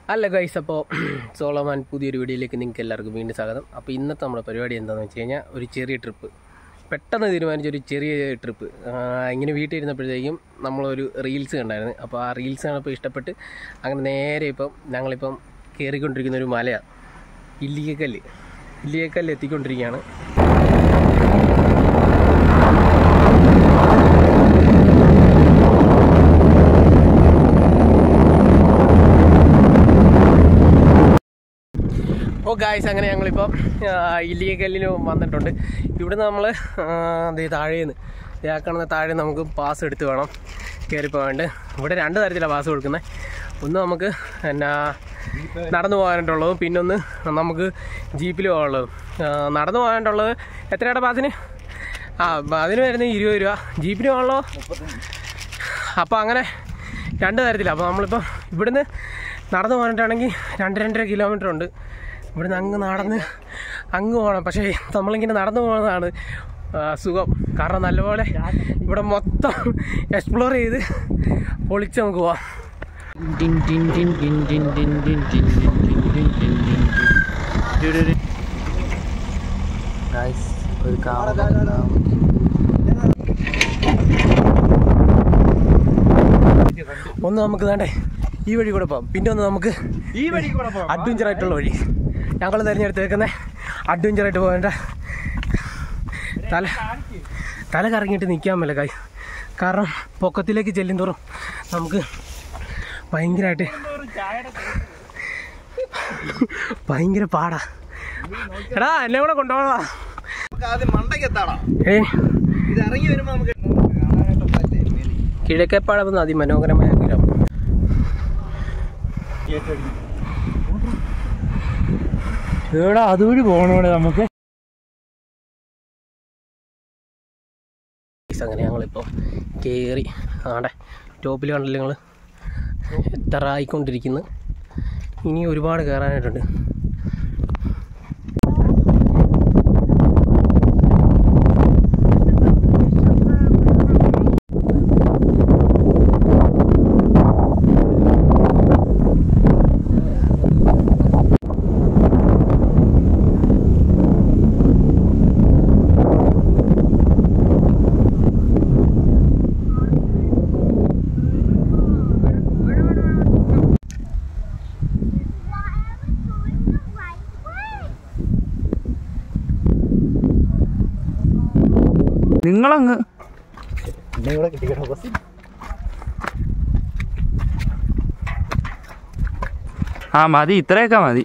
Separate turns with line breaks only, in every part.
അല്ല ഗൈസ് അപ്പോൾ സോളോമാൻ പുതിയൊരു വീഡിയോയിലേക്ക് നിങ്ങൾക്ക് എല്ലാവർക്കും വീണ്ടും സ്വാഗതം അപ്പോൾ ഇന്നത്തെ നമ്മുടെ പരിപാടി എന്താണെന്ന് വെച്ച് കഴിഞ്ഞാൽ ഒരു ചെറിയ ട്രിപ്പ് പെട്ടെന്ന് തീരുമാനിച്ച ഒരു ചെറിയ ട്രിപ്പ് ഇങ്ങനെ വീട്ടിൽ ഇരുന്നപ്പോഴത്തേക്കും നമ്മളൊരു റീൽസ് കണ്ടായിരുന്നു അപ്പോൾ ആ റീൽസ് കണ്ടപ്പോൾ ഇഷ്ടപ്പെട്ട് അങ്ങനെ നേരെ ഇപ്പം ഞങ്ങളിപ്പം കയറിക്കൊണ്ടിരിക്കുന്ന ഒരു മലയാണ് ഇല്ലിക്കക്കല്ല് ഇല്ലിക്കക്കല്ല് എത്തിക്കൊണ്ടിരിക്കുകയാണ് ഓ ഗായ്സ് അങ്ങനെ ഞങ്ങളിപ്പം ഇല്ലിക്കല്ലിന് വന്നിട്ടുണ്ട് ഇവിടെ നമ്മൾ ദേ താഴേന്ന് ദേ ആ കാണുന്ന താഴെ നമുക്ക് പാസ് എടുത്ത് വേണം കയറി പോകാണ്ട് ഇവിടെ രണ്ട് തരത്തിലാണ് പാസ് കൊടുക്കുന്നത് ഒന്ന് നമുക്ക് എന്നാ നടന്നു പോകാനായിട്ടുള്ളതും പിന്നൊന്ന് നമുക്ക് ജീപ്പിൽ പോകാനുള്ളതും ആ, നടന്നു പോകാനായിട്ടുള്ളത് എത്രയുടെ പാസിന് ആ അതിന് വരുന്നത് ഇരുപത് രൂപ ജീപ്പിന് പോകാനുള്ളതോ അപ്പോൾ അങ്ങനെ രണ്ട് തരത്തിലാണ് അപ്പോൾ നമ്മളിപ്പോൾ ഇവിടുന്ന് നടന്നു പോകാനായിട്ടാണെങ്കിൽ രണ്ട് രണ്ടര കിലോമീറ്റർ ഉണ്ട് ഇവിടുന്ന് അങ്ങ് നടന്ന് അങ്ങ് പോകണം പക്ഷേ നമ്മളിങ്ങനെ നടന്നു പോകുന്നതാണ് ആ, സുഖം കാരണം നല്ലപോലെ ഇവിടെ മൊത്തം എക്സ്പ്ലോർ ചെയ്ത് പൊളിച്ച് നമുക്ക് പോവാം
ഒരു
ഒന്ന് നമുക്ക് വേണ്ടേ ഈ വഴി കൂടെ പോകാം പിന്നെ ഒന്ന് നമുക്ക്
ഈ വഴി കൂടെ പോകാം.
അഡ്വഞ്ചർ ആയിട്ടുള്ള വഴി ഞങ്ങൾ തിരഞ്ഞെടുത്തേക്കുന്ന അഡ്വഞ്ചർ ആയിട്ട് പോകേണ്ട തല തല കറങ്ങിയിട്ട് നിൽക്കാൻ മേല കായ് കാരണം പൊക്കത്തിലേക്ക് ചെല്ലും തോറും നമുക്ക് ഭയങ്കരമായിട്ട് ഭയങ്കര പാടാ എടാ എന്നെ കൂടെ കൊണ്ടുപോകാ
നമുക്ക് ആദ്യം മണ്ടയ്ക്ക് എത്താടാ
ഏ
ഇത് ഇറങ്ങി വരുമ്പോ നമുക്ക് കാണാനായിട്ട് പറ്റേ മേലി.
കിഴക്കേപ്പാടം അതിമനോഹരമായ ഗ്രാമം
എടാ അതുവഴി പോകണോടെ നമുക്ക്
ഗൈസ് അങ്ങനെ ഞങ്ങളിപ്പോൾ കയറി ആടെ ടോപ്പിൽ കണ്ടില്ല ഞങ്ങൾ എത്ര ആയിക്കൊണ്ടിരിക്കുന്നു ഇനി ഒരുപാട് കയറാനായിട്ടുണ്ട്
നിങ്ങളങ്ങ് ആ മതി ഇത്രയൊക്കെ മതി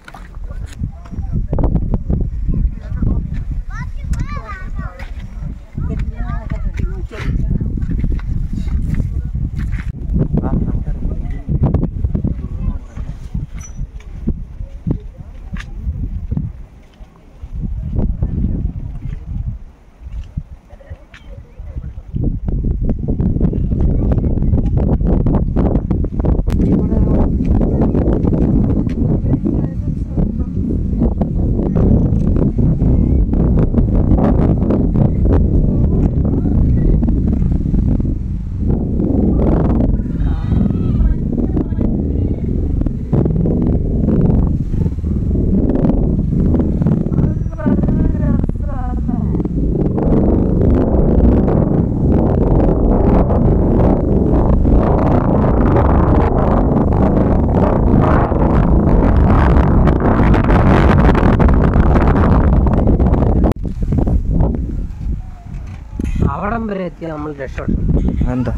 അവിടം വരെ എത്തിയാൽ നമ്മൾ രക്ഷപ്പെട്ടു
എന്താ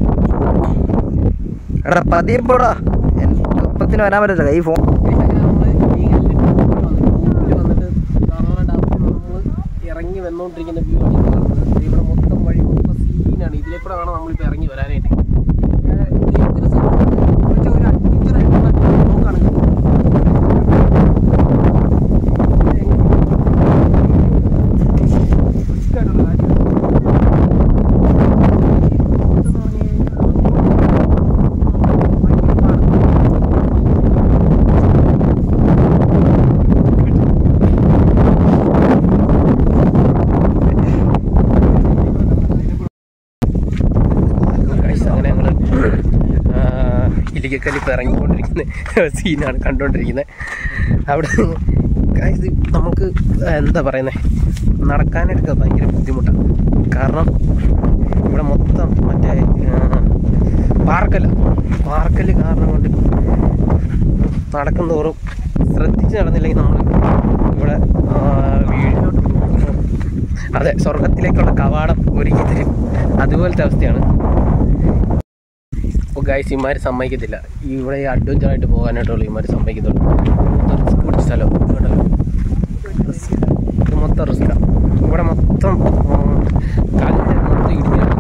എടാ പതിയെ പോടാ ഒപ്പത്തിന് വരാൻ പറ്റില്ല കൈ ഫോൺ
ഇറങ്ങി വന്നുകൊണ്ടിരിക്കുന്ന വ്യൂ ആണ് ഈ കാണുന്നത് ഇവിടെ മൊത്തം വഴി മൊത്തം സീനാണ് ഇതിലെ കൂടെ വേണം നമ്മളിപ്പോൾ ഇറങ്ങി വരാനായിട്ട് ഏഹ് dangerous ആണ്. എന്ന് വെച്ചാൽ ഒരു adventure ആയിട്ടുള്ള പോക്കാണ് ഇത്. risk ആയിട്ടുള്ള കാര്യമാണ്. ഇല്ലിക്കക്കല്ല് ഇപ്പോൾ ഇറങ്ങിക്കൊണ്ടിരിക്കുന്ന സീനാണ് കണ്ടുകൊണ്ടിരിക്കുന്നത് അവിടെ guys, ഇത് നമുക്ക് എന്താ പറയുന്നത് നടക്കാനായിട്ടൊക്കെ ഭയങ്കര ബുദ്ധിമുട്ടാണ് കാരണം ഇവിടെ മൊത്തം മറ്റേ ആ, പാർക്കല്ല പാർക്കല് കാരണം കൊണ്ട് നടക്കുന്നതോറും ശ്രദ്ധിച്ച് നടന്നില്ലെങ്കിൽ നമ്മൾ ഇവിടെ ആ, വീഴിലോട്ട് പോകും. അതെ സ്വർഗത്തിലേക്കുള്ള കവാടം ഒരുക്കി തരും അതുപോലത്തെ അവസ്ഥയാണ് ഇപ്പോൾ ഗൈസ് ഇമാർ സമ്മതിക്കത്തില്ല ഇവിടെ ഈ അഡ്വഞ്ചർ ആയിട്ട് പോകാനായിട്ടുള്ള ഇമാർ സമ്മതിക്കത്തുള്ളൂ മൊത്തം റിസ്ക് പിടിച്ച സ്ഥലം ഇതുണ്ടല്ലോ. Risk. ഇത് മൊത്തം റിസ്ക്കാണ് ഇവിടെ മൊത്തം ആ, കല്ല് മൊത്തം ഇടിഞ്ഞാണ്